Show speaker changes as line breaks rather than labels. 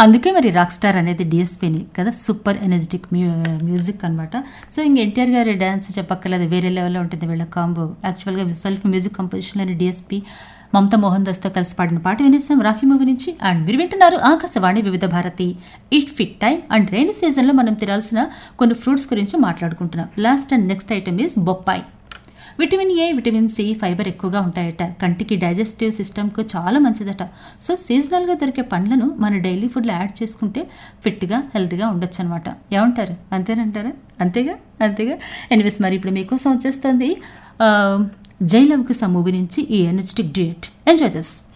అందుకే మరి rock star అనేది డిఎస్పీని కదా సూపర్ ఎనర్జెటిక్ మ్యూ మ్యూజిక్ అనమాట సో ఇంక ఎన్టీఆర్ గారి డ్యాన్స్ చెప్పక్కర్లేదు వేరే లెవెల్లో ఉంటుంది వీళ్ళ కాంబో యాక్చువల్గా సెల్ఫ్ మ్యూజిక్ కంపోజిషన్లోని డిఎస్పీ మమతా మోహన్ దాస్తో కలిసి పాడిన పాట వినేసాం రాఖీ మూవీ నుంచి అండ్ మీరు వింటున్నారు Akashvani Vividh Bharati it fit time and rainy సీజన్లో మనం తినాల్సిన కొన్ని ఫ్రూట్స్ గురించి మాట్లాడుకుంటున్నాం last and next item is బొప్పాయి vitamin A vitamin C fibre ఎక్కువగా ఉంటాయట కంటికి డైజెస్టివ్ సిస్టమ్కు చాలా మంచిదట సో సీజనల్గా దొరికే పండ్లను మన డైలీ ఫుడ్లో యాడ్ చేసుకుంటే ఫిట్గా హెల్త్గా ఉండొచ్చు అనమాట ఏమంటారు అంతేనంటారా అంతేగా అంతేగా ఎనివేస్ మరి ఇప్పుడు మీకోసం వచ్చేస్తుంది జైలవ్కి మూవీ నుంచి ఈ ఎనర్జెటిక్ డ్యూయట్ ఎంజాయ్ దిస్